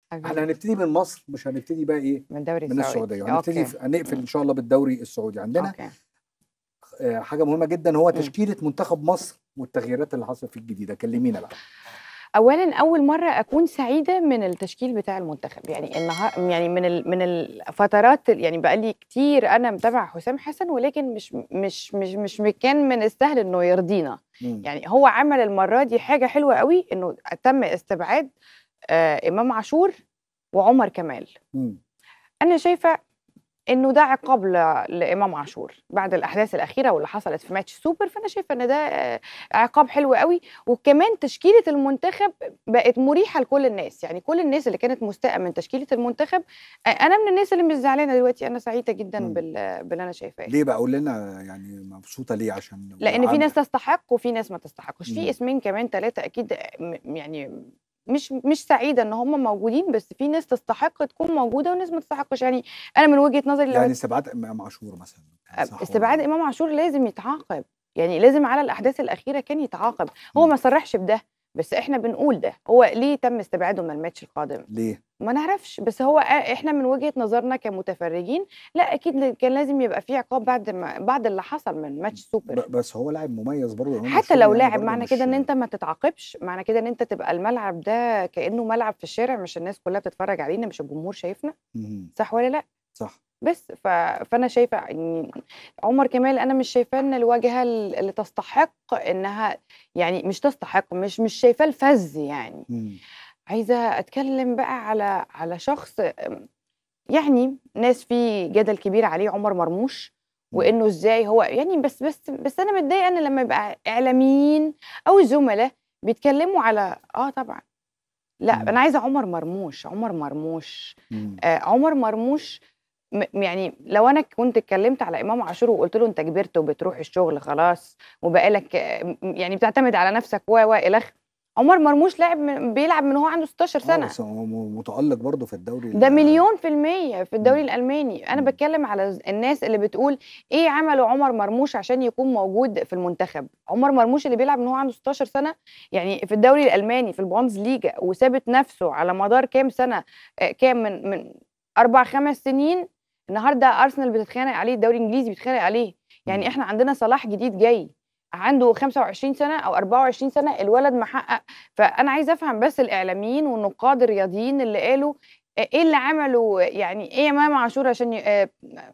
احنا حبيبي هنبتدي من مصر مش هنبتدي بقى ايه من الدوري من السعودي السعوديه هنبتدي اوكي في- هنقفل ان شاء الله بالدوري السعودي عندنا اوكي آه، حاجه مهمه جدا هو مم. تشكيله منتخب مصر والتغييرات اللي حصلت في الجديده كلمينا بقى اولا اول مره اكون سعيده من التشكيل بتاع المنتخب يعني النهار يعني من ال... من الفترات يعني بقى لي كتير انا متابعه حسام حسن ولكن مش مش مش مش كان من السهل انه يرضينا مم. يعني هو عمل المره دي حاجه حلوه قوي انه تم استبعاد آه امام عاشور وعمر كمال مم. انا شايفه انه ده عقاب ل- لامام عاشور بعد الاحداث الاخيره واللي حصلت في ماتش سوبر فانا شايفه ان ده آه، عقاب حلو قوي وكمان تشكيله المنتخب بقت مريحه لكل الناس يعني كل الناس اللي كانت مستاءه من تشكيله المنتخب آه، انا من الناس اللي مش زعلانه دلوقتي انا سعيده جدا مم. بال- باللي انا شايفاه ليه بقى قول لنا يعني مبسوطه ليه عشان لان في عن- ناس تستحق وفي ناس ما تستحقش مم. في اسمين كمان ثلاثه اكيد م- يعني مش مش سعيده ان هم موجودين بس في ناس تستحق تكون موجوده وناس ما تستحقش يعني انا من وجهه نظري لو يعني استبعاد امام عاشور مثلا صح ولا استبعاد لا؟ امام عاشور لازم يتعاقب يعني لازم على الاحداث الاخيره كان يتعاقب هو مم. ما صرحش بده بس احنا بنقول ده هو ليه تم استبعاده من الماتش القادم ليه ما نعرفش بس هو آه، احنا من وجهه نظرنا كمتفرجين لا اكيد كان لازم يبقى في عقاب بعد ما بعد اللي حصل من ماتش سوبر ب- بس هو لاعب مميز برضه إمام حتى عاشور لو يعني لاعب برضه معنى مش كده ان انت ما تتعاقبش معنى كده ان انت تبقى الملعب ده كانه ملعب في الشارع مش الناس كلها بتتفرج علينا مش الجمهور شايفنا مم. صح ولا لا صح بس ف... فانا شايفه ان عمر كمال انا مش شايفاه ان الواجهه اللي تستحق انها يعني مش تستحق مش مش شايفاه الفز يعني مم. عايزه اتكلم بقى على على شخص أم، يعني ناس في جدل كبير عليه عمر مرموش مم. وانه ازاي هو يعني بس بس بس انا متضايقه ان لما يبقى اعلاميين او زملاء بيتكلموا على اه طبعا لا مم. انا عايزه عمر مرموش عمر مرموش مم. آه عمر مرموش م- يعني لو انا كنت اتكلمت على امام عاشور وقلت له انت كبرت وبتروح الشغل خلاص وبقالك آه، م- يعني بتعتمد على نفسك و و الخ عمر مرموش لاعب من بيلعب من هو عنده 16 اه سنه بس هو م- متألق برضه في الدوري ده ال- مليون في المية في الدوري مم. الألماني أنا مم. بتكلم على ز- الناس اللي بتقول إيه عمله عمر مرموش عشان يكون موجود في المنتخب عمر مرموش اللي بيلعب من هو عنده 16 سنة يعني في الدوري الألماني في البوندز ليجا وثابت نفسه على مدار كام سنة آه، كام من من أربع خمس سنين النهارده أرسنال بتتخانق عليه الدوري الإنجليزي بيتخانق عليه يعني مم. إحنا عندنا صلاح جديد جاي عنده 25 سنة أو 24 سنة الولد محقق فأنا عايزة أفهم بس الإعلاميين والنقاد الرياضيين اللي قالوا ايه اللي عمله يعني ايه امام عاشور عشان ي... آه،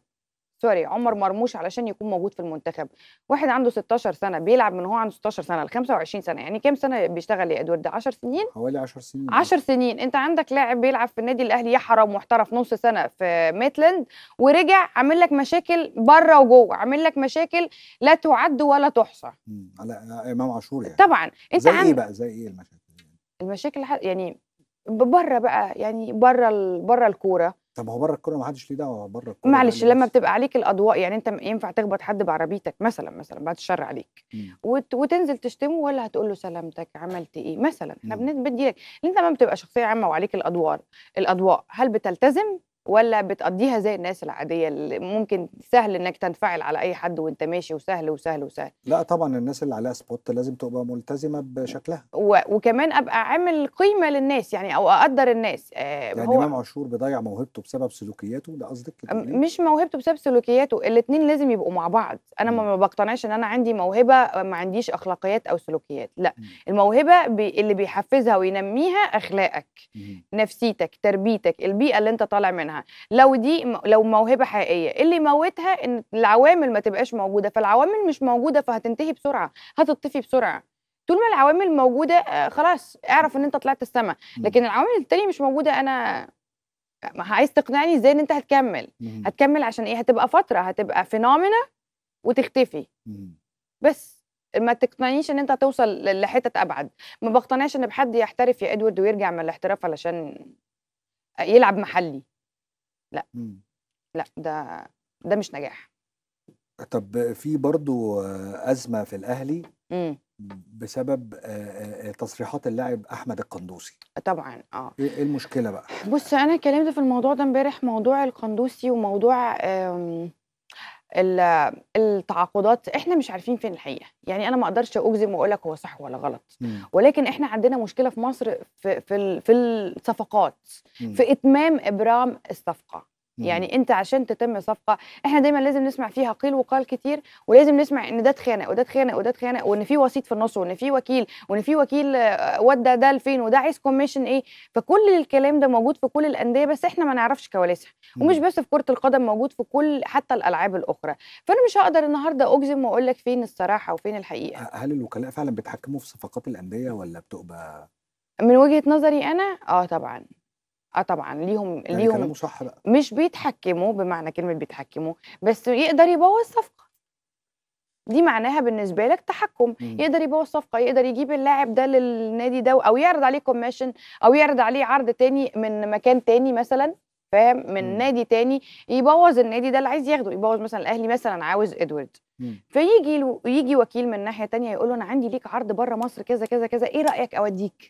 سوري عمر مرموش علشان يكون موجود في المنتخب واحد عنده 16 سنه بيلعب من هو عنده 16 سنه ل 25 سنه يعني كام سنه بيشتغل يا ادوارد 10 سنين حوالي 10 سنين 10 سنين انت عندك لاعب بيلعب في النادي الاهلي يحرم واحترف نص سنه في ميتلاند ورجع عامل لك مشاكل بره وجوه عامل لك مشاكل لا تعد ولا تحصى مم. على امام عاشور يعني طبعا انت زي ايه عندك بقى زي ايه المشاكل يعني؟ المشاكل ح- يعني بره بقى يعني بره ال... بره الكوره طب هو بره الكوره ما حدش ليه دعوه بره الكوره معلش الأهلي لما بس. بتبقى عليك الاضواء يعني انت ينفع تخبط حد بعربيتك مثلا مثلا بعد الشر عليك مم. وت... وتنزل تشتمه ولا هتقول له سلامتك عملت ايه مثلا احنا مم. بن- بديلك انت لما بتبقى شخصيه عامه وعليك الادوار الاضواء هل بتلتزم ولا بتقضيها زي الناس العاديه اللي ممكن سهل انك تنفعل على اي حد وانت ماشي وسهل وسهل وسهل لا طبعا الناس اللي عليها سبوت لازم تبقى ملتزمه بشكلها و... وكمان ابقى عامل قيمه للناس يعني او اقدر الناس آه يعني هو امام عاشور بيضيع موهبته بسبب سلوكياته ده قصدك كده أم- ليه؟ مش موهبته بسبب سلوكياته الاتنين لازم يبقوا مع بعض انا ما مم. ما بقتنعش ان انا عندي موهبه ما عنديش اخلاقيات او سلوكيات لا مم. الموهبه بي اللي بيحفزها وينميها اخلاقك مم. نفسيتك تربيتك البيئه اللي انت طالع منها لو دي م- لو موهبه حقيقيه اللي يموتها ان العوامل ما تبقاش موجوده فالعوامل مش موجوده فهتنتهي بسرعه هتطفي بسرعه طول ما العوامل موجوده آه، خلاص اعرف ان انت طلعت السما مم. لكن العوامل التانية مش موجوده انا ما عايز تقنعني ازاي ان انت هتكمل مم. هتكمل عشان ايه هتبقى فتره هتبقى فينومينا وتختفي مم. بس ما تقنعنيش ان انت هتوصل ل- لحتت ابعد ما بقتنعش ان بحد يحترف يا ادوارد ويرجع من الاحتراف علشان يلعب محلي مم. لا ده ده مش نجاح طب في برضو آه، أزمة في الأهلي امم بسبب آه، آه، تصريحات اللاعب أحمد القندوسي طبعا اه إيه إيه المشكلة بقى؟ بص انا اتكلمت في الموضوع ده امبارح موضوع القندوسي وموضوع آم، ال- التعاقدات احنا مش عارفين فين الحقيقه يعني انا ما اقدرش اجزم واقول لك هو صح ولا غلط مم. ولكن احنا عندنا مشكله في مصر في في ال- في الصفقات مم. في اتمام ابرام الصفقه مم. يعني انت عشان تتم صفقه احنا دايما لازم نسمع فيها قيل وقال كتير ولازم نسمع ان ده اتخانق وده اتخانق وده اتخانق وان في وسيط في النص وان في وكيل وان في وكيل آه، ودى ده لفين وده عايز كوميشن ايه فكل الكلام ده موجود في كل الانديه بس احنا ما نعرفش كواليسها ومش مم. بس في كره القدم موجود في كل حتى الالعاب الاخرى فانا مش هقدر النهارده اجزم واقول لك فين الصراحه وفين الحقيقه هل الوكلاء فعلا بيتحكموا في صفقات الانديه ولا بتبقى من وجهه نظري انا اه طبعا اه طبعا ليهم يعني ليهم كلامه صح بقى مش بيتحكموا بمعنى كلمة بيتحكموا بس يقدر يبوظ صفقة دي معناها بالنسبة لك تحكم مم. يقدر يبوظ صفقة يقدر يجيب اللاعب ده للنادي ده أو يعرض عليه كوميشن أو يعرض عليه عرض تاني من مكان تاني مثلا فاهم من مم. نادي تاني يبوظ النادي ده اللي عايز ياخده يبوظ مثلا الأهلي مثلا عاوز إدوارد مم. فيجي له- يجي وكيل من ناحية تانية يقول له أنا عندي ليك عرض بره مصر كذا كذا كذا إيه رأيك أوديك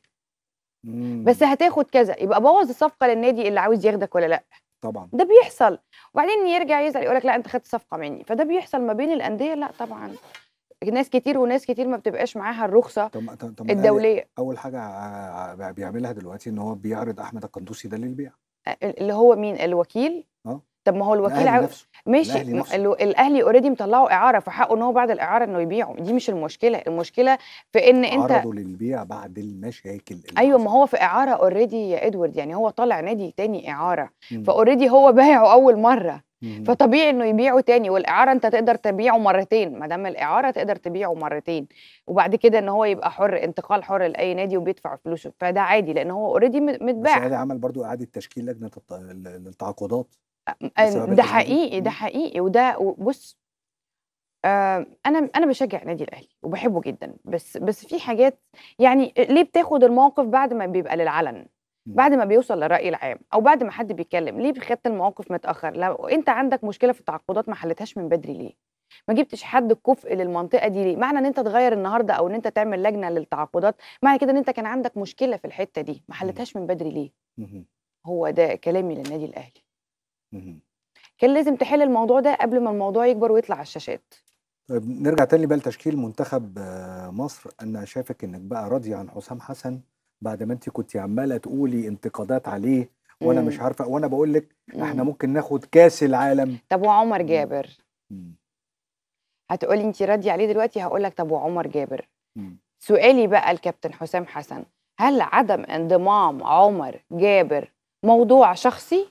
مم. بس هتاخد كذا يبقى بوظ الصفقة للنادي اللي عاوز ياخدك ولا لأ طبعا ده بيحصل وبعدين يرجع يسأل يقول لك لا انت خدت صفقه مني فده بيحصل ما بين الانديه لا طبعا ناس كتير وناس كتير ما بتبقاش معاها الرخصه طب طب طب ما الأهلي الدوليه اول حاجه ع- ع- بيعملها دلوقتي ان هو بيعرض احمد القندوسي ده للبيع اللي هو مين الوكيل اه طب ما هو الوكيل الاهلي عاو... نفسه ماشي الأهلي م- نفسه. الو- الاهلي اوريدي مطلعه اعاره فحقه ان هو بعد الاعاره انه يبيعه دي مش المشكله المشكله في ان انت عرضوا للبيع بعد المشاكل اللي ايوه ما حصلت. هو في اعاره اوريدي يا ادوارد يعني هو طالع نادي تاني اعاره مم. فاوريدي هو بايعه اول مره مم. فطبيعي انه يبيعه تاني والاعاره انت تقدر تبيعه مرتين ما دام الاعاره تقدر تبيعه مرتين وبعد كده ان هو يبقى حر انتقال حر لاي نادي وبيدفع فلوسه فده عادي لان هو اوريدي بس متباع الاهلي عمل برضو اعاده تشكيل لجنه الت- ال- التعاقدات أم- بسبب ده الأزمة دي. حقيقي ده مم. حقيقي وده بص آه انا انا بشجع النادي الاهلي وبحبه جدا بس بس في حاجات يعني ليه بتاخد الموقف بعد ما بيبقى للعلن مم. بعد ما بيوصل للرأي العام او بعد ما حد بيتكلم ليه خدت الموقف متاخر لو انت عندك مشكله في التعاقدات ما حلتهاش من بدري ليه ما جبتش حد كفء للمنطقه دي ليه معنى ان انت تغير النهارده او ان انت تعمل لجنه للتعاقدات معنى كده ان انت كان عندك مشكله في الحته دي ما حلتهاش من بدري ليه مم. هو ده كلامي للنادي الاهلي مم. كان لازم تحل الموضوع ده قبل ما الموضوع يكبر ويطلع على الشاشات طيب نرجع تاني بقى لتشكيل منتخب آه، مصر انا شايفك انك بقى راضيه عن حسام حسن بعد ما انت كنت عماله تقولي انتقادات عليه وانا مم. مش عارفه وانا بقول لك احنا مم. ممكن ناخد كاس العالم طب وعمر مم. جابر مم. هتقولي انت راضيه عليه دلوقتي هقول لك طب وعمر جابر مم. سؤالي بقى الكابتن حسام حسن هل عدم انضمام عمر جابر موضوع شخصي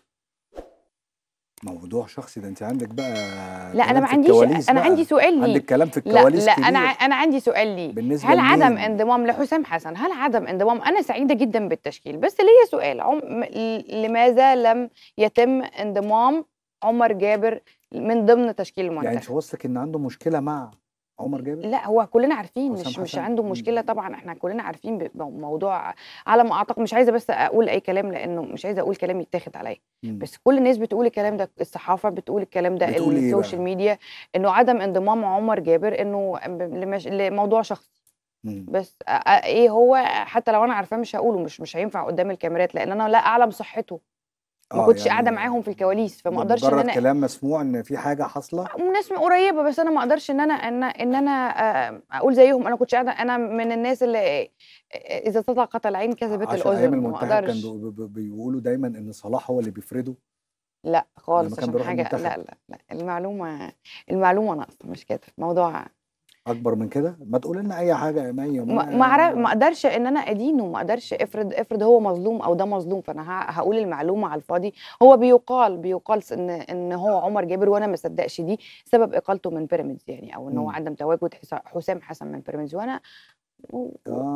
موضوع شخصي ده انت عندك بقى لا انا كلام ما في عنديش الكواليس انا بقى. عندي سؤال ليه عندك كلام في لا الكواليس لا كتير انا ع- انا عندي سؤال ليه بالنسبه هل عدم لمين؟ انضمام لحسام حسن هل عدم انضمام انا سعيده جدا بالتشكيل بس ليا سؤال عم... م- لماذا لم يتم انضمام عمر جابر من ضمن تشكيل يعني انت المنتخب واثق ان عنده مشكله مع عمر جابر لا هو كلنا عارفين حسام مش مش حسن؟ عنده مم. مشكله طبعا احنا كلنا عارفين بموضوع على ما اعتقد مش عايزه بس اقول اي كلام لانه مش عايزه اقول كلام يتاخد عليا مم. بس كل الناس بتقول الكلام ده الصحافه بتقول الكلام ده بتقول إيه السوشيال بقى؟ ميديا انه عدم انضمام عمر جابر انه ب- لمش... لموضوع شخصي مم. بس أ- أ- ايه هو حتى لو انا عارفاه مش هقوله مش مش هينفع قدام الكاميرات لان انا لا اعلم صحته ما آه، كنتش يعني قاعده معاهم في الكواليس فما ده اقدرش ان مجرد انا كلام مسموع ان في حاجه حاصله ناس قريبه بس انا ما اقدرش ان انا ان ان انا آه، اقول زيهم انا كنتش قاعده انا من الناس اللي اذا طلقت العين كذبت عشان ايام الاذن ما المنتخب كان اقدرش بي- بي- بيقولوا دايما ان صلاح هو اللي بيفرده لا خالص لما كان عشان بيروح حاجه المنتخب. لا لا لا المعلومه المعلومه ناقصه مش كده موضوع اكبر من كده ما تقول لنا اي حاجه يا مي ما ما أعرف- ما اقدرش ان انا ادينه ما اقدرش افرض افرض هو مظلوم او ده مظلوم فانا ه- هقول المعلومه على الفاضي هو بيقال بيقال ان ان هو عمر جابر وانا ما صدقش دي سبب اقالته من بيراميدز يعني او ان هو مم. عدم تواجد حسا- حسام حسن من بيراميدز وانا و-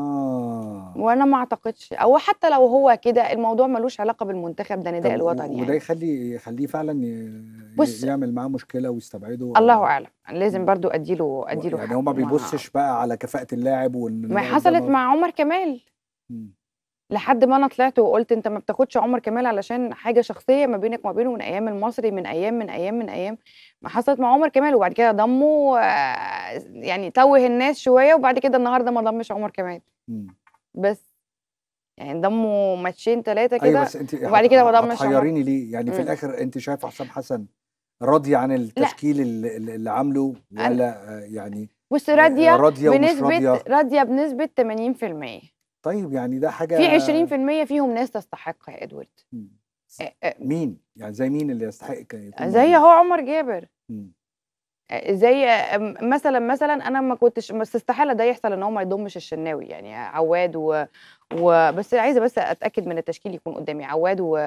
اه وانا ما اعتقدش او حتى لو هو كده الموضوع ملوش علاقه بالمنتخب ده نداء طب الوطني وده يعني يخلي يخليه فعلا ي- بص- يعمل معاه مشكله ويستبعده الله ولا- اعلم لازم مم. برضو اديله اديله يعني حقه. هو ما ما- بيبصش بقى على كفاءه اللاعب وان ما اللاعب ده حصلت ما- مع عمر كمال مم. لحد ما انا طلعت وقلت انت ما بتاخدش عمر كمال علشان حاجه شخصيه ما بينك وما بينه من ايام المصري من ايام من ايام من ايام ما حصلت مع عمر كمال وبعد كده ضمه آه، يعني توه الناس شويه وبعد كده النهارده ما ضمش عمر كمال مم. بس يعني ضموا ماتشين ثلاثه ايوه كده بس انت وبعد كده ما ضمش عمر هتحيريني ليه يعني في مم. الاخر انت شايف حسام حسن راضيه عن التشكيل اللي, اللي عامله ولا آه، يعني بص آه، راضيه راضيه ومش بنسبه راضيه راضيه بنسبه 80% طيب يعني ده حاجه في 20% فيهم ناس تستحق يا ادوارد مم. آه، آه، مين يعني زي مين اللي يستحق كان يكون زي موجود؟ هو عمر جابر مم. آه، زي آه، م- مثلا مثلا انا ما كنتش بس استحاله ده يحصل ان هو ما يضمش الشناوي يعني عواد و... و... بس عايزه بس اتاكد من التشكيل يكون قدامي عواد و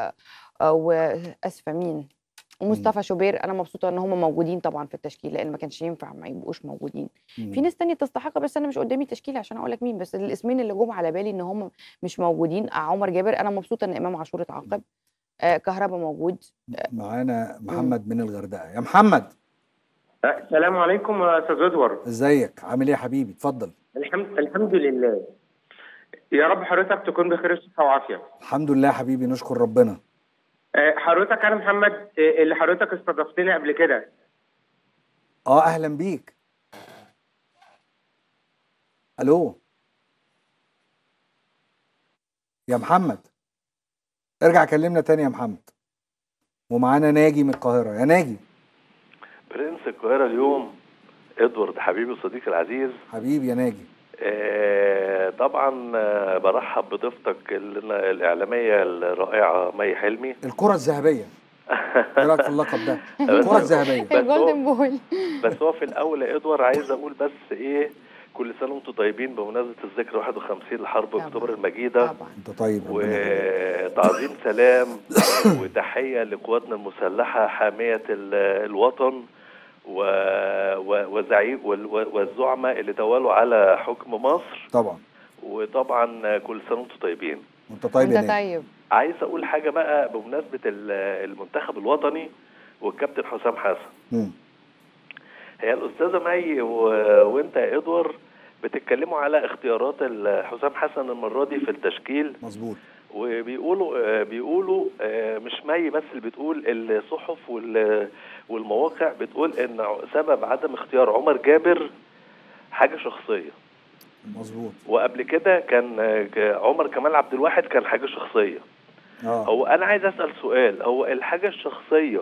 واسفه مين ومصطفى شوبير انا مبسوطه ان هم موجودين طبعا في التشكيل لان ما كانش ينفع ما يبقوش موجودين في مم. ناس تانية تستحق بس انا مش قدامي تشكيل عشان اقول لك مين بس الاسمين اللي جم على بالي ان هم مش موجودين آه، عمر جابر انا مبسوطه ان امام عاشور اتعاقب آه كهربا موجود معانا محمد من الغردقه يا محمد السلام عليكم يا استاذ ادوار ازيك عامل ايه يا حبيبي اتفضل الحمد الحمد لله يا رب حضرتك تكون بخير صحه وعافيه الحمد لله يا حبيبي نشكر ربنا آه، حضرتك انا محمد آه، اللي حضرتك استضفتني قبل كده اه اهلا بيك الو يا محمد ارجع كلمنا تاني يا محمد ومعانا ناجي من القاهره يا ناجي برنس القاهرة اليوم ادوارد حبيبي وصديقي العزيز حبيبي يا ناجي آه، طبعا آه، برحب بضيفتك ال- الإعلامية الرائعة مي حلمي الكره الذهبيه ايه رايك في اللقب ده الكره الذهبيه بس هو- الجولدن بول بس هو في الأول يا ادوارد عايز أقول بس إيه كل سنة وأنتم طيبين بمناسبة الذكرى 51 لحرب طبعا. أكتوبر المجيدة طبعا انت طيب ربنا يخليك. وتعظيم سلام وتحية لقواتنا المسلحة حامية ال- الوطن و... و... وزعيم وال- والزعماء اللي تولوا على حكم مصر طبعا وطبعا كل سنة وانتم طيبين وانت طيب يا انت ناجي طيب عايز اقول حاجة بقى بمناسبة ال- المنتخب الوطني والكابتن حسام حسن مم. هي الأستاذة مي و... وانت يا ادوار بتتكلموا على اختيارات ال- حسام حسن المرة دي في التشكيل مظبوط وبيقولوا آه، بيقولوا آه، مش مي بس اللي بتقول الصحف وال- والمواقع بتقول ان سبب عدم اختيار عمر جابر حاجه شخصيه مظبوط وقبل كده كان آه، عمر كمال عبد الواحد كان حاجه شخصيه اه هو انا عايز اسال سؤال هو الحاجه الشخصيه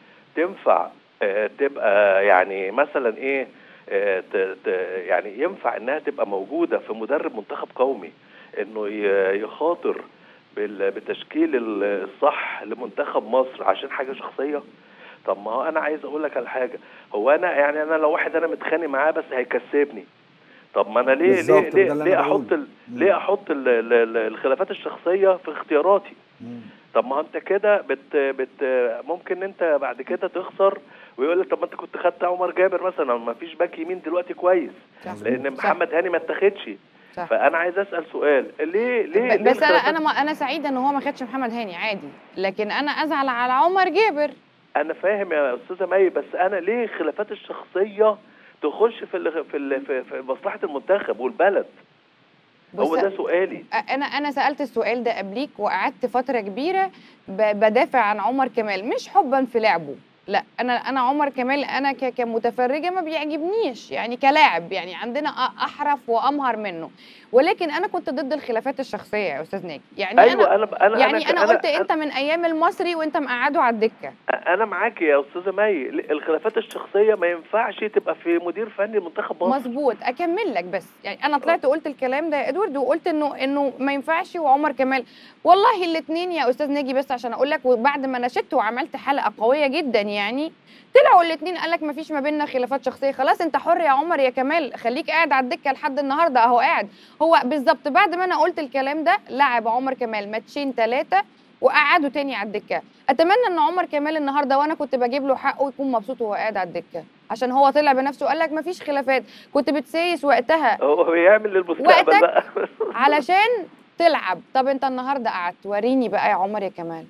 تنفع آه، تبقى يعني مثلا ايه آه، ت- ت- يعني ينفع انها تبقى موجوده في مدرب منتخب قومي انه ي- يخاطر بال- بالتشكيل ال- الصح لمنتخب مصر عشان حاجه شخصيه طب ما هو انا عايز اقول لك على حاجه هو انا يعني انا لو واحد انا متخانق معاه بس هيكسبني طب ما انا ليه بالظبط، ليه ده ليه, اللي ليه أنا احط بقوله. ال- مم. ليه احط ال- ال- ال- الخلافات الشخصيه في اختياراتي مم. طب ما هو انت كده بت بت ممكن انت بعد كده تخسر ويقول لك طب ما انت كنت خدت عمر جابر مثلا ما فيش باك يمين دلوقتي كويس صح. لان صح. محمد هاني ما اتاخدش صح. فانا عايز اسال سؤال ليه ليه ب- ليه بس انا الخلافات- انا ما انا سعيده ان هو ما خدش محمد هاني عادي لكن انا ازعل على عمر جابر انا فاهم يا استاذه مي بس انا ليه الخلافات الشخصيه تخش في ال في ال في, في مصلحه المنتخب والبلد هو بص، ده سؤالي انا انا سالت السؤال ده قبليك وقعدت فتره كبيره ب- بدافع عن عمر كمال مش حبا في لعبه لا انا انا عمر كمال انا ك- كمتفرجه ما بيعجبنيش يعني كلاعب يعني عندنا أ- احرف وامهر منه ولكن انا كنت ضد الخلافات الشخصيه يا استاذ ناجي يعني ايوه انا انا انا يعني انا قلت أنا, انت من ايام المصري وانت مقعده على الدكه انا معاك يا استاذه مي الخلافات الشخصيه ما ينفعش تبقى في مدير فني منتخب مصر مظبوط اكمل لك بس يعني انا طلعت قلت الكلام ده يا ادوارد وقلت انه انه ما ينفعش وعمر كمال والله الاثنين يا استاذ ناجي بس عشان اقول لك وبعد ما نشدت وعملت حلقه قويه جدا يعني طلعوا الاثنين قال لك ما فيش ما بيننا خلافات شخصيه خلاص انت حر يا عمر يا كمال خليك قاعد على الدكه لحد النهارده اهو قاعد هو بالظبط بعد ما انا قلت الكلام ده لعب عمر كمال ماتشين ثلاثه وقعدوا تاني على الدكه اتمنى ان عمر كمال النهارده وانا كنت بجيب له حقه يكون مبسوط وهو قاعد على الدكه عشان هو طلع بنفسه وقال لك مفيش خلافات كنت بتسايس وقتها هو بيعمل للمستقبل وقتك بقى علشان تلعب طب انت النهارده قعدت وريني بقى يا عمر يا كمال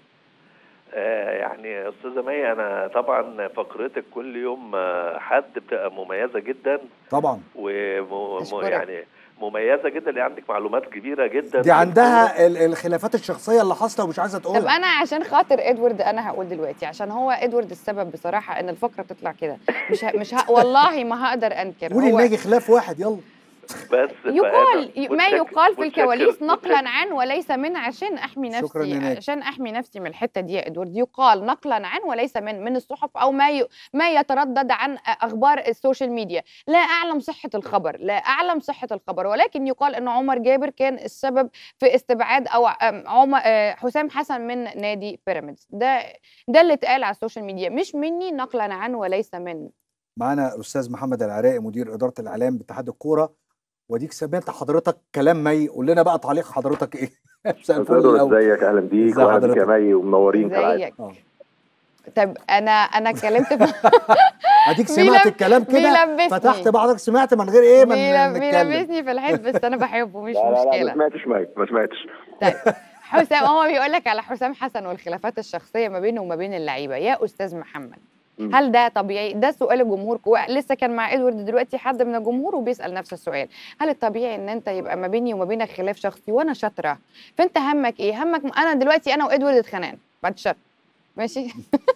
آه، يعني يا استاذه مي انا طبعا فقرتك كل يوم آه، حد بتبقى مميزه جدا طبعا أشكرك. ويعني مميزه جدا اللي عندك معلومات كبيره جدا دي عندها ال- الخلافات الشخصيه اللي حاصله ومش عايزه طب تقولها انا عشان خاطر ادوارد انا هقول دلوقتي عشان هو ادوارد السبب بصراحه ان الفقره تطلع كده مش ه... مش ه... والله ما هقدر انكر قولي هو الناجي خلاف واحد يلا بس يقال فأنا ما متشكر- يقال في متشكر- الكواليس نقلا متشكر. عن وليس من عشان احمي شكراً نفسي هناك. عشان احمي نفسي من الحته دي يا ادوارد يقال نقلا عن وليس من من الصحف او ما ي... ما يتردد عن اخبار السوشيال ميديا لا اعلم صحه الخبر لا اعلم صحه الخبر ولكن يقال ان عمر جابر كان السبب في استبعاد او أم، عمر آه، حسام حسن من نادي بيراميدز ده ده اللي اتقال على السوشيال ميديا مش مني نقلا عن وليس من معانا استاذ محمد العراقي مدير اداره الاعلام باتحاد الكوره وديك سمعت حضرتك كلام مي قول لنا بقى تعليق حضرتك ايه مساء الفل أستاذ الاول ازيك اهلا بيك ازي واهلا بيك حضرتك؟ يا مي ومنورين كالعاده زيك آه. طب انا انا اتكلمت في اديك بيلم- سمعت الكلام كده بيلبسني. فتحت بعضك سمعت من غير ايه من بيلب- نتكلم بيلبسني في الحيط بس انا بحبه مش لا لا لا ما مشكله سمعتش مي ما سمعتش طيب حسام هو بيقول لك على حسام حسن والخلافات الشخصيه ما بينه وما بين اللعيبه يا استاذ محمد مم. هل ده طبيعي ده سؤال الجمهور كو- لسه كان مع ادوارد دلوقتي حد من الجمهور وبيسال نفس السؤال هل الطبيعي ان انت يبقى ما بيني وما بينك خلاف شخصي وانا شاطره فانت همك ايه همك انا دلوقتي انا وادوارد اتخانقنا بعد الشر ماشي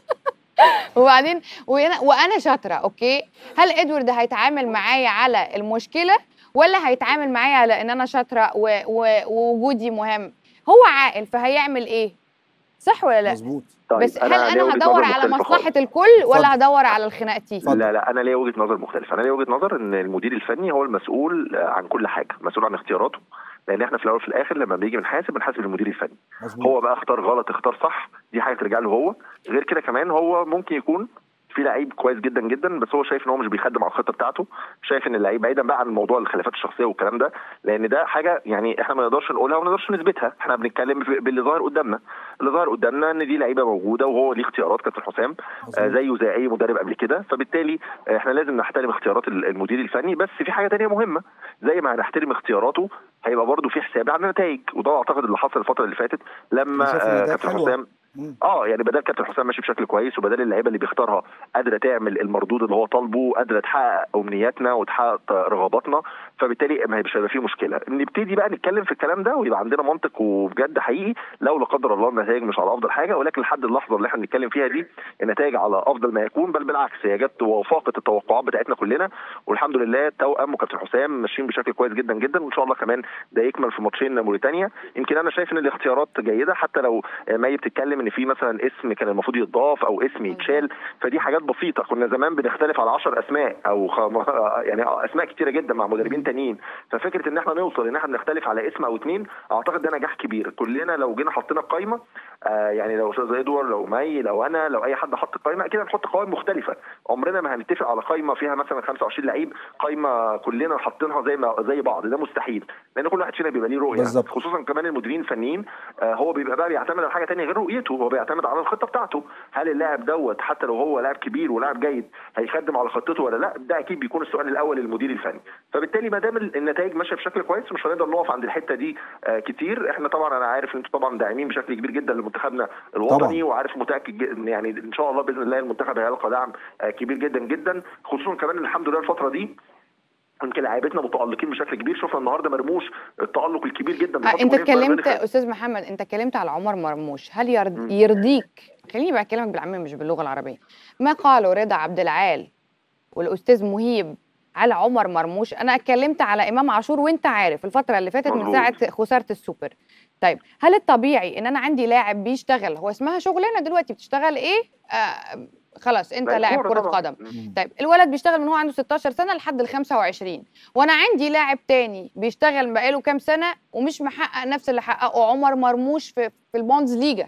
وبعدين وانا وانا شاطره اوكي هل ادوارد هيتعامل معايا على المشكله ولا هيتعامل معايا على ان انا شاطره و... و... ووجودي مهم هو عاقل فهيعمل ايه صح ولا لا مظبوط طيب بس هل ليا انا وجهة هدور نظر على مختلفة مصلحه خالص. الكل ولا هدور على خناقتي اتفضل. لا لا انا ليا وجهه نظر مختلفه انا ليا وجهه نظر ان المدير الفني هو المسؤول آه، عن كل حاجه مسؤول عن اختياراته لان احنا في الاول وفي الاخر لما بنيجي بنحاسب بنحاسب المدير الفني مظبوط هو بقى اختار غلط اختار صح دي حاجه ترجع له هو غير كده كمان هو ممكن يكون في لعيب كويس جدا جدا بس هو شايف ان هو مش بيخدم على الخطه بتاعته شايف ان اللعيب بعيدا بقى عن موضوع الخلافات الشخصيه والكلام ده لان ده حاجه يعني احنا ما نقدرش نقولها وما نقدرش نثبتها احنا بنتكلم في- باللي ظاهر قدامنا اللي ظاهر قدامنا ان دي لعيبه موجوده وهو ليه اختيارات كابتن حسام آه، مظبوط. زيه زي اي مدرب قبل كده فبالتالي آه، احنا لازم نحترم اختيارات ال- المدير الفني بس في حاجه تانية مهمه زي ما هنحترم اختياراته هيبقى برضه في حساب على النتائج وده اعتقد اللي حصل الفتره اللي فاتت لما بشوف آه، النتائج كابتن حلوة. حسام مم. اه يعني بدل كابتن حسام ماشي بشكل كويس وبدل اللعيبه اللي بيختارها قادره تعمل المردود اللي هو طالبه قادره تحقق امنياتنا وتحقق رغباتنا فبالتالي ما مش هيبقى فيه مشكله نبتدي بقى نتكلم في الكلام ده ويبقى عندنا منطق وبجد حقيقي لو لا قدر الله النتائج مش على افضل حاجه ولكن لحد اللحظه اللي احنا بنتكلم فيها دي النتائج على افضل ما يكون بل بالعكس هي جت وفاقت التوقعات بتاعتنا كلنا والحمد لله توأم وكابتن حسام ماشيين بشكل كويس جدا جدا وان شاء الله كمان ده يكمل في ماتشين موريتانيا يمكن انا شايف ان الاختيارات جيده حتى لو مي بتتكلم ان في مثلا اسم كان المفروض يتضاف او اسم يتشال فدي حاجات بسيطه كنا زمان بنختلف على 10 اسماء او خم... يعني اسماء كتيره جدا مع مدربين تانيين ففكره ان احنا نوصل ان احنا بنختلف على اسم او اتنين اعتقد ده نجاح كبير كلنا لو جينا حطينا القايمه آه يعني لو استاذ ادوار لو مي لو انا لو اي حد حط قايمه اكيد هنحط قوائم مختلفه عمرنا ما هنتفق على قايمه فيها مثلا 25 لعيب قايمه كلنا حاطينها زي ما زي بعض ده مستحيل لان كل واحد فينا بيبقى ليه رؤيه بالظبط. خصوصا كمان المديرين الفنيين آه هو بيبقى بقى بيعتمد على حاجه تانية غير رؤيته هو بيعتمد على الخطه بتاعته هل اللاعب دوت حتى لو هو لاعب كبير ولاعب جيد هيخدم على خطته ولا لا ده اكيد بيكون السؤال الاول للمدير الفني فبالتالي ما دام النتائج ماشيه بشكل كويس مش هنقدر نقف عند الحته دي آه كتير احنا طبعا انا عارف ان انتوا طبعا داعمين بشكل كبير جدا لمنتخبنا الوطني طبعاً. وعارف متاكد ج- إن يعني ان شاء الله باذن الله المنتخب هيلقى دعم آه كبير جدا جدا خصوصا كمان إن الحمد لله الفتره دي يمكن لعيبتنا متالقين بشكل كبير شفنا النهارده مرموش التالق الكبير جدا آه، بيحط انت جولين في بايرن اتكلمت ميونخ. استاذ محمد انت اتكلمت على عمر مرموش هل يرد مم. يرضيك خليني بقى اكلمك بالعاميه مش باللغه العربيه ما قاله رضا عبد العال والاستاذ مهيب على عمر مرموش انا اتكلمت على امام عاشور وانت عارف الفتره اللي فاتت من مظبوط. ساعه خساره السوبر طيب هل الطبيعي ان انا عندي لاعب بيشتغل هو اسمها شغلانه دلوقتي بتشتغل ايه آه خلاص انت لا، لاعب كورة كره طبعاً. قدم مم. طيب الولد بيشتغل من هو عنده 16 سنه لحد ال 25 وانا عندي لاعب تاني بيشتغل بقاله كام سنه ومش محقق نفس اللي حققه عمر مرموش في في البوندز ليجا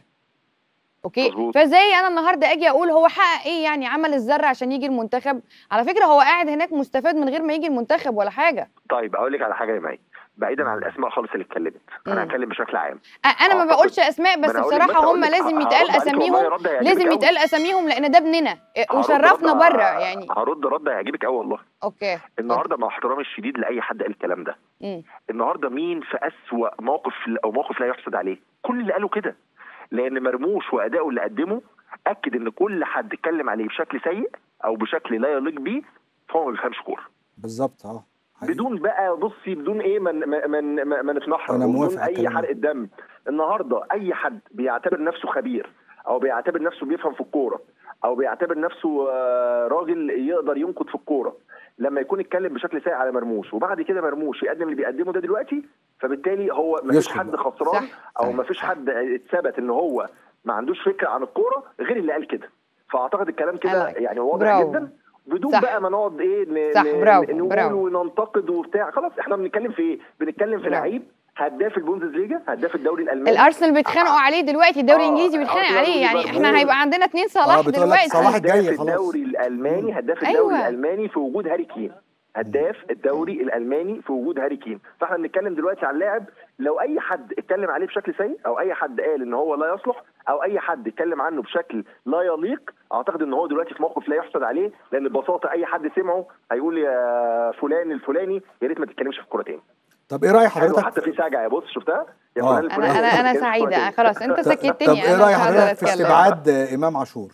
اوكي مظبوط. فازاي انا النهارده اجي اقول هو حقق ايه يعني عمل الذره عشان يجي المنتخب على فكره هو قاعد هناك مستفاد من غير ما يجي المنتخب ولا حاجه طيب اقول لك على حاجه يا مي بعيدا عن الاسماء خالص اللي اتكلمت انا مم. هتكلم بشكل عام أ- انا ما أعتقد- بقولش اسماء ما بس أنا هقول لك- بصراحه بس هقول هم لك- لازم هرد يتقال عليك والله اساميهم رد هيعجبك لازم أوي. يتقال اساميهم لان ده ابننا هرد وشرفنا رد- بره يعني هرد رد هيعجبك قوي والله اوكي النهارده مع احترامي الشديد لاي حد قال الكلام ده مم. النهارده مين في اسوأ موقف او موقف لا يحسد عليه كل اللي قالوا كده لان مرموش وادائه اللي قدمه اكد ان كل حد اتكلم عليه بشكل سيء او بشكل لا يليق بيه فهو ما بيفهمش كوره بالظبط اه حقيقي. بدون بقى بصي بدون ايه من من من, من نتنحر أنا موافق بدون على اي الكلام ده. حرق دم النهارده اي حد بيعتبر نفسه خبير او بيعتبر نفسه بيفهم في الكوره او بيعتبر نفسه آه، راجل يقدر ينقد في الكوره لما يكون اتكلم بشكل سيء على مرموش وبعد كده مرموش يقدم اللي بيقدمه ده دلوقتي فبالتالي هو ما فيش يسكت حد بقى. خسران صح، او صح، ما فيش صح. حد اتثبت ان هو ما عندوش فكره عن الكوره غير اللي قال كده فاعتقد الكلام كده like it. يعني واضح برافو. جدا بدون صح. بقى ما نقعد ايه ن- صح، ن- برافو، نقول برافو. وننتقد وبتاع خلاص احنا بنتكلم في ايه؟ بنتكلم في برافو. لعيب هداف البوندسليجا هداف الدوري الالماني الارسنال بيتخانقوا عليه دلوقتي الدوري آه، الانجليزي بيتخانق أرسنال عليه يعني وليفربول. احنا هيبقى عندنا اتنين صلاح آه، بتقول لك دلوقتي صلاح الجاي هداف خلاص. الدوري الالماني هداف أيوة. الدوري الالماني في وجود هاري كين هداف الدوري الالماني في وجود هاري كين فاحنا بنتكلم دلوقتي عن لاعب لو اي حد اتكلم عليه بشكل سيء او اي حد قال ان هو لا يصلح او اي حد اتكلم عنه بشكل لا يليق اعتقد ان هو دلوقتي في موقف لا يحسد عليه لان ببساطه اي حد سمعه هيقول يا فلان الفلاني يا ريت ما تتكلمش في الكوره تاني طب ايه راي حلو حضرتك حتى في سجع يا بص شفتها يا آه. فلان انا الفلاني انا ما انا تتكلمش في الكورة سعيده تاني. خلاص انت طب سكتني طب ايه انا راي مش قادرة حضرتك في أتكلم. استبعاد آه، امام عاشور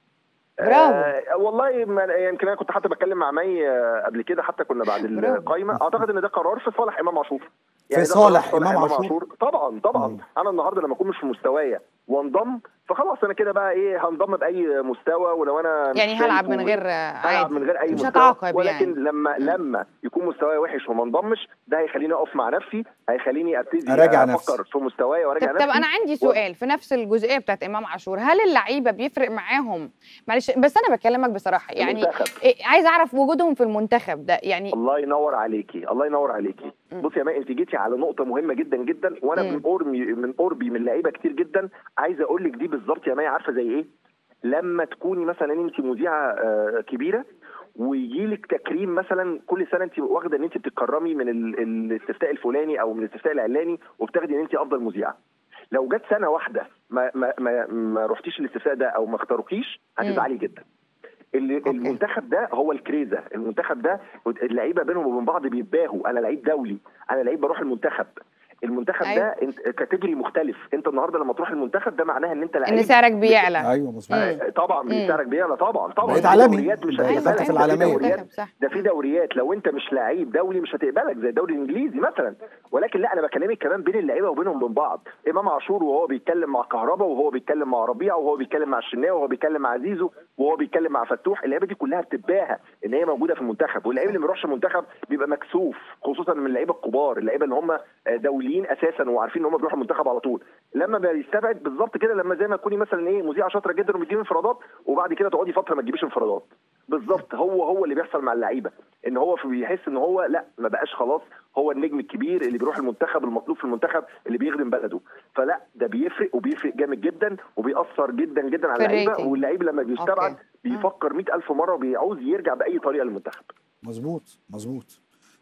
برافو. آه والله ما يمكن انا كنت حتى بتكلم مع مي آه، قبل كده حتى كنا بعد برافو. القايمه اعتقد ان ده قرار في صالح امام عاشور في ده صالح قرار إمام عاشور؟ طبعا طبعا مم. انا النهارده لما اكون مش في مستوايا وانضم فخلاص انا كده بقى ايه هنضم باي مستوى ولو انا مش يعني هلعب شايفه من غير هلعب عادي من غير اي مش مستوى هتعاقب ولكن يعني لما لما يكون مستواي وحش وما انضمش ده هيخليني اقف مع نفسي هيخليني ابتدي أراجع افكر نفسي. في مستواي طب, وراجع طب نفسي انا عندي سؤال في نفس الجزئيه بتاعت امام عاشور هل اللعيبه بيفرق معاهم معلش بس انا بكلمك بصراحه يعني المنتخب. إيه عايز اعرف وجودهم في المنتخب ده يعني الله ينور عليكي الله ينور عليكي مم. بصي يا ماء انت جيتي على نقطه مهمه جدا جدا وانا مم. من قربي من قربي من لعيبه كتير جدا عايز اقول لك دي بالظبط يا ماء عارفه زي ايه لما تكوني مثلا انت مذيعه آه، كبيره ويجي لك تكريم مثلا كل سنه انت واخده ان انت بتتكرمي من ال- الاستفتاء الفلاني او من الاستفتاء العلاني وبتاخدي ان انت افضل مذيعه لو جت سنه واحده ما ما ما, ما رحتيش الاستفتاء ده او ما اختاروكيش هتزعلي جدا اللي أوكي. المنتخب ده هو الكريزه المنتخب ده اللعيبه بينهم وبين بعض بيتباهوا انا لعيب دولي انا لعيب بروح المنتخب المنتخب أيوة. ده انت كاتيجوري مختلف انت النهارده لما تروح المنتخب ده معناها ان انت ان لعيب سعرك بيعلى ايوه مظبوط مم. طبعا مم. بيسعرك بيعلى طبعا طبعا بقيت في عالمي. دوريات مش بقيت أيوة، هتقبلك في أيوة، ده في العالمية. دوريات منتخب، صح ده في دوريات لو انت مش لعيب دولي مش هتقبلك زي الدوري الانجليزي مثلا ولكن لا انا بكلمك كمان بين اللعيبه وبينهم وبين بعض امام عاشور وهو بيتكلم مع كهربا وهو بيتكلم مع ربيع وهو بيتكلم مع الشناوي وهو بيتكلم مع زيزو وهو بيتكلم مع فتوح اللعيبه دي كلها بتتباهى ان هي موجوده في المنتخب واللعيب اللي ما بيروحش المنتخب بيبقى مكسوف خصوصا من اللعيبه الكبار اللعيبه اللي هم دوليين اساسا وعارفين ان هم بيروحوا المنتخب على طول لما بيستبعد بالظبط كده لما زي ما تكوني مثلا ايه مذيعه شاطره جدا وبتجيب انفرادات وبعد كده تقعدي فتره ما تجيبيش انفرادات بالظبط هو هو اللي بيحصل مع اللعيبه ان هو في- بيحس ان هو لا ما بقاش خلاص هو النجم الكبير اللي بيروح المنتخب المطلوب في المنتخب اللي بيخدم بلده فلا ده بيفرق وبيفرق جامد جدا وبيأثر جدا جدا على في اللعيبه الريتنج. واللعيب لما بيستبعد أوكي. بيفكر مئة ألف مرة وبيعوز يرجع بأي طريقة للمنتخب مظبوط مظبوط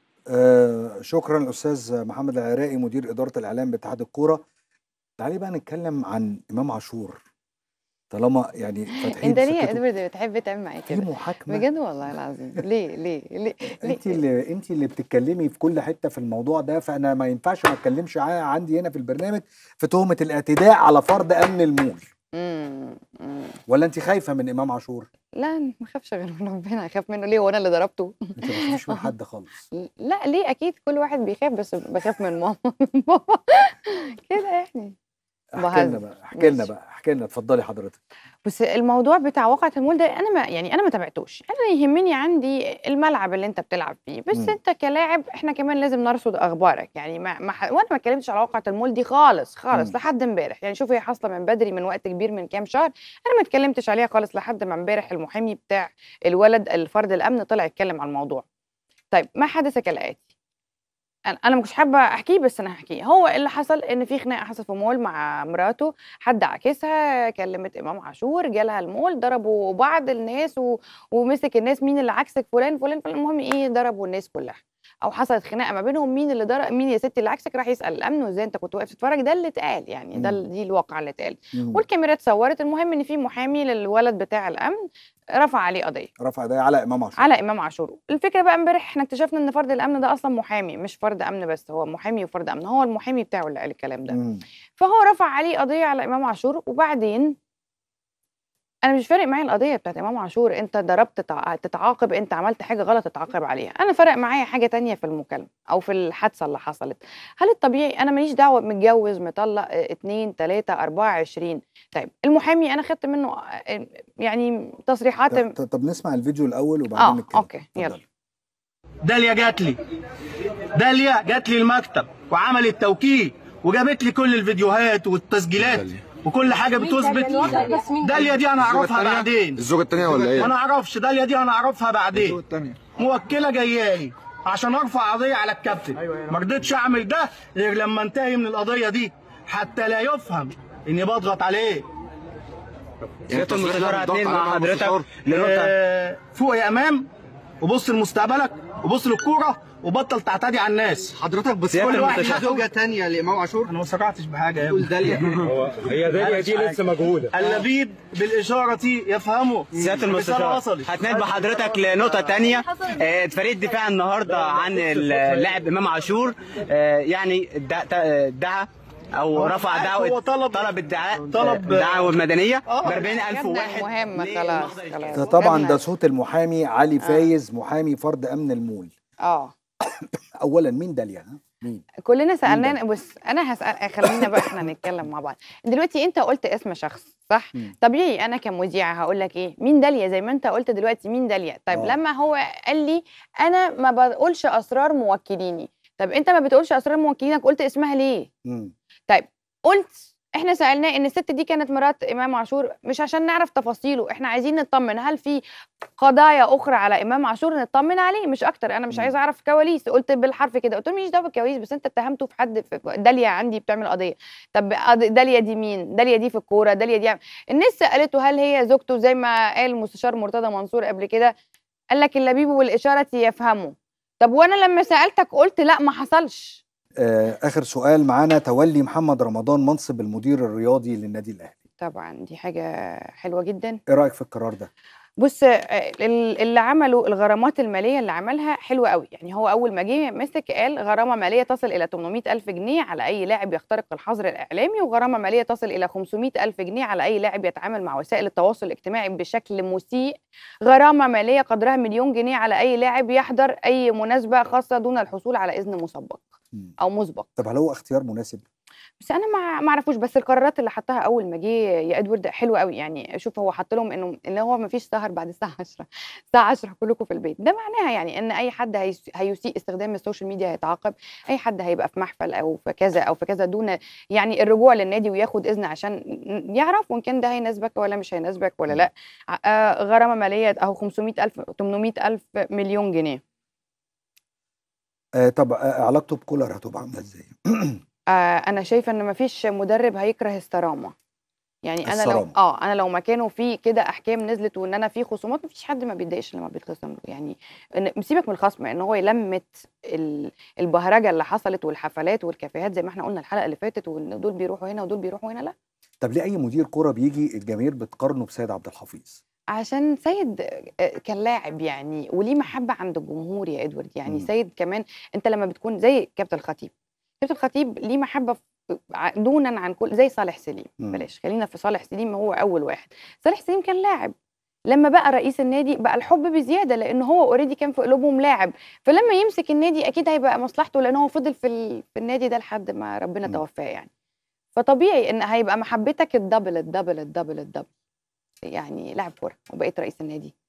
آه شكرا الاستاذ محمد العراقي مدير اداره الاعلام باتحاد الكوره تعالي بقى نتكلم عن امام عاشور طالما يعني فاتحين انت ليه يا سكته ادوارد بتحب تعمل معايا في كده محاكمه بجد والله العظيم ليه ليه ليه, ليه؟ انت اللي انت اللي بتتكلمي في كل حته في الموضوع ده فانا ما ينفعش ما اتكلمش ع- عندي هنا في البرنامج في تهمه الاعتداء على فرد امن المول مم. مم. ولا انت خايفه من امام عاشور لا ما اخافش غير من ربنا اخاف منه ليه وانا اللي ضربته انت ما بتخافيش من حد خالص لا ليه اكيد كل واحد بيخاف بس بخاف من ماما من بابا كده يعني احكي لنا بهزر. بقى احكي لنا ماشي. بقى احكي لنا اتفضلي حضرتك بس الموضوع بتاع واقعة المول ده انا ما يعني انا ما تابعتوش انا يهمني عندي الملعب اللي انت بتلعب فيه بس مم. انت كلاعب احنا كمان لازم نرصد اخبارك يعني ما, ما ح- وانا ما اتكلمتش على واقعة المول دي خالص خالص مم. لحد امبارح يعني شوف هي حاصله من بدري من وقت كبير من كام شهر انا ما اتكلمتش عليها خالص لحد ما امبارح المحامي بتاع الولد الفرد الامن طلع يتكلم عن الموضوع طيب ما حدث كالاتي انا انا مش حابه احكيه بس انا هحكيه هو اللي حصل ان في خناقه حصلت في مول مع مراته حد عاكسها كلمت امام عاشور جالها المول ضربوا بعض الناس و... ومسك الناس مين اللي عكسك فلان فلان فلان المهم ايه ضربوا الناس كلها او حصلت خناقه ما بينهم مين اللي ضرب مين يا ستي اللي عكسك راح يسال الامن وازاي انت كنت واقف تتفرج ده اللي اتقال يعني ده مم. ال- دي الواقع اللي اتقال مم. والكاميرات صورت المهم ان في محامي للولد بتاع الامن رفع عليه قضيه رفع ايديه على امام عاشور على امام عاشور الفكره بقى امبارح احنا اكتشفنا ان فرد الامن ده اصلا محامي مش فرد امن بس هو محامي وفرد امن هو المحامي بتاعه اللي قال الكلام ده مم. فهو رفع عليه قضيه على امام عاشور وبعدين انا مش فارق معايا القضيه بتاعت امام عاشور انت ضربت تتع- تتعاقب انت عملت حاجه غلط تتعاقب عليها انا فارق معايا حاجه تانية في المكالمه او في الحادثه اللي حصلت هل الطبيعي انا ماليش دعوه متجوز مطلق اه، اتنين تلاته اربعه عشرين طيب المحامي انا خدت منه اه، يعني تصريحات طب, طب نسمع الفيديو الاول وبعدين اه نتكلم اوكي يلا اتفضل. داليا جات لي داليا جات لي المكتب وعملت توكيل وجابت لي كل الفيديوهات والتسجيلات وكل حاجه بتثبت داليا دي انا اعرفها بعدين الزوجة التانية ولا ايه؟ ما انا اعرفش داليا دي انا اعرفها بعدين التانية موكله جايه لي عشان ارفع قضيه على الكابتن ما رضيتش اعمل ده غير لما انتهي من القضيه دي حتى لا يفهم اني بضغط عليه سيادة المستشار هتنقل مع حضرتك آه، فوق يا امام وبص لمستقبلك وبص للكوره وبطل تعتدي على الناس حضرتك بس كل واحد في له- زوجة تانية لإمام عاشور انا ما سرعتش بحاجه يا ابني داليا هي داليا دي لسه مجهوله اللبيب بالاشاره يفهمه سيادة الرسالة المستشار وصلت هتنقل بحضرتك لنقطة تانية آه، فريق الدفاع النهاردة عن اللاعب إمام عاشور آه، يعني دع- تا- دعا أو هو رفع هو دعوة طلب- طلب الدعاء طلب- دعوة مدنية ب آه. 40000 خدنا واحد المهم ليه خلاص المحضر خلاص الكامل. ده طبعا خدنا- ده صوت المحامي علي فايز محامي فرد امن المول اه اولا مين داليا ها مين كلنا سالنا بص انا هسال خلينا بقى احنا نتكلم مع بعض دلوقتي انت قلت اسم شخص صح مم. طبيعي انا كمذيعه هقول لك ايه مين داليا زي ما انت قلت دلوقتي مين داليا طيب آه. لما هو قال لي انا ما بقولش اسرار موكليني طب انت ما بتقولش اسرار موكلينك قلت اسمها ليه مم. قلت احنا سالناه ان الست دي كانت مرات امام عاشور مش عشان نعرف تفاصيله احنا عايزين نطمن هل في قضايا اخرى على امام عاشور نطمن عليه مش اكتر انا مش مم. عايزه اعرف كواليس قلت بالحرف كده قلت له ماليش دعوه بالكواليس بس انت اتهمته في حد في داليا عندي بتعمل قضيه طب قض- داليا دي مين داليا دي في الكوره داليا دي عم- الناس سالته هل هي زوجته زي ما قال المستشار مرتضى منصور قبل كده قال لك اللبيب والاشاره يفهموا طب وانا لما سالتك قلت لا ما حصلش آه اخر سؤال معانا تولي محمد رمضان منصب المدير الرياضي للنادي الاهلي طبعا دي حاجه حلوه جدا ايه رايك في القرار ده بص آه، ال- اللي عملوا الغرامات الماليه اللي عملها حلوه قوي يعني هو اول ما جه مسك قال غرامه ماليه تصل الى 800 الف جنيه على اي لاعب يخترق الحظر الاعلامي وغرامه ماليه تصل الى 500 الف جنيه على اي لاعب يتعامل مع وسائل التواصل الاجتماعي بشكل مسيء غرامه ماليه قدرها مليون جنيه على اي لاعب يحضر اي مناسبه خاصه دون الحصول على اذن مسبق مم. او مسبق طب هل هو اختيار مناسب بس انا ما ما اعرفوش بس القرارات اللي حطها اول ما جه يا ادوارد حلوه قوي يعني شوف هو حط لهم انه ان هو ما فيش سهر بعد الساعه 10 الساعه 10 كلكم في البيت ده معناها يعني ان اي حد هيس- هيسيء استخدام السوشيال ميديا هيتعاقب اي حد هيبقى في محفل او في كذا او في كذا دون يعني الرجوع للنادي وياخد اذن عشان يعرف وان كان ده هيناسبك ولا مش هيناسبك ولا لا ع- آه، غرامه ماليه اهو 500 الف 800 الف مليون جنيه آه طب آه علاقته بكولر هتبقى عامله ازاي آه انا شايفه ان مفيش مدرب هيكره الصرامه يعني انا لو الصرامة. اه انا لو مكانه في كده احكام نزلت وان انا في خصومات مفيش حد ما بيتضايقش لما بيتخصم له يعني إن- سيبك من الخصم ان هو يلمت ال- البهرجه اللي حصلت والحفلات والكافيهات زي ما احنا قلنا الحلقه اللي فاتت وان دول بيروحوا هنا ودول بيروحوا هنا لا طب ليه اي مدير كوره بيجي الجماهير بتقارنه بسيد عبد الحفيظ عشان سيد آه، كان لاعب يعني وليه محبه عند الجمهور يا ادوارد يعني مم. سيد كمان انت لما بتكون زي كابتن الخطيب كابتن الخطيب ليه محبه في- ع- دونا عن كل زي صالح سليم مم. بلاش خلينا في صالح سليم هو اول واحد صالح سليم كان لاعب لما بقى رئيس النادي بقى الحب بزياده لان هو اوريدي كان في قلوبهم لاعب فلما يمسك النادي اكيد هيبقى مصلحته لان هو فضل في ال... في النادي ده لحد ما ربنا مم. توفاه يعني فطبيعي ان هيبقى محبتك الدبل الدبل الدبل الدبل يعني لاعب كوره وبقيت رئيس النادي